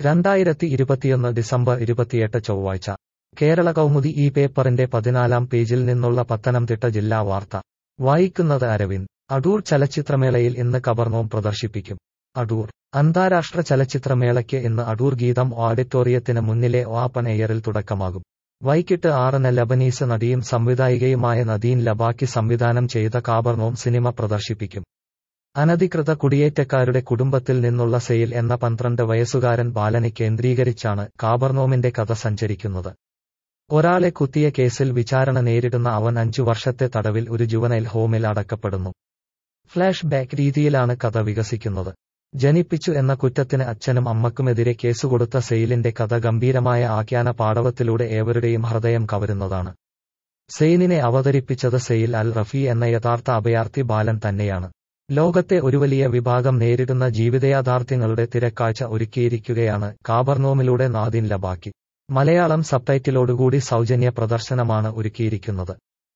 രണ്ടായിരത്തി ഇരുപത്തിയൊന്ന് ഡിസംബർ ഇരുപത്തിയെട്ട് ചൊവ്വാഴ്ച കേരള കൗമുദി ഈ പേപ്പറിന്റെ പതിനാലാം പേജിൽ നിന്നുള്ള പത്തനംതിട്ട ജില്ലാ വാർത്ത വായിക്കുന്നത് അരവിന്ദ് അടൂർ ചലച്ചിത്രമേളയിൽ ഇന്ന് കബർനോം പ്രദർശിപ്പിക്കും അടൂർ അന്താരാഷ്ട്ര ചലച്ചിത്രമേളയ്ക്ക് ഇന്ന് അടൂർ ഗീതം ഓഡിറ്റോറിയത്തിന് മുന്നിലെ ഓപ്പൺ എയറിൽ തുടക്കമാകും വൈകിട്ട് ആറിന് ലബനീസ് നടിയും സംവിധായികയുമായ നദീൻ ലബാക്കി സംവിധാനം ചെയ്ത കാബർനോം സിനിമ പ്രദർശിപ്പിക്കും അനധികൃത കുടിയേറ്റക്കാരുടെ കുടുംബത്തിൽ നിന്നുള്ള സെയിൽ എന്ന പന്ത്രണ്ട് വയസ്സുകാരൻ ബാലനെ കേന്ദ്രീകരിച്ചാണ് കാബർനോമിന്റെ കഥ സഞ്ചരിക്കുന്നത് ഒരാളെ കുത്തിയ കേസിൽ വിചാരണ നേരിടുന്ന അവൻ അഞ്ചു വർഷത്തെ തടവിൽ ഒരു ജുവനൈൽ ഹോമിൽ അടക്കപ്പെടുന്നു ഫ്ലാഷ് ബാക്ക് രീതിയിലാണ് കഥ വികസിക്കുന്നത് ജനിപ്പിച്ചു എന്ന കുറ്റത്തിന് അച്ഛനും അമ്മക്കുമെതിരെ കേസുകൊടുത്ത സെയിലിന്റെ കഥ ഗംഭീരമായ ആഖ്യാന പാടവത്തിലൂടെ ഏവരുടെയും ഹൃദയം കവരുന്നതാണ് സെയിനിനെ അവതരിപ്പിച്ചത് സെയിൽ അൽ റഫി എന്ന യഥാർത്ഥ അഭയാർത്ഥി ബാലൻ തന്നെയാണ് ലോകത്തെ ഒരു വലിയ വിഭാഗം നേരിടുന്ന ജീവിതയാഥാർത്ഥ്യങ്ങളുടെ തിരക്കാഴ്ച ഒരുക്കിയിരിക്കുകയാണ് കാബർനോമിലൂടെ നാദിൻ ലബാക്കി മലയാളം സബ്ടൈറ്റിലോടുകൂടി സൗജന്യ പ്രദർശനമാണ് ഒരുക്കിയിരിക്കുന്നത്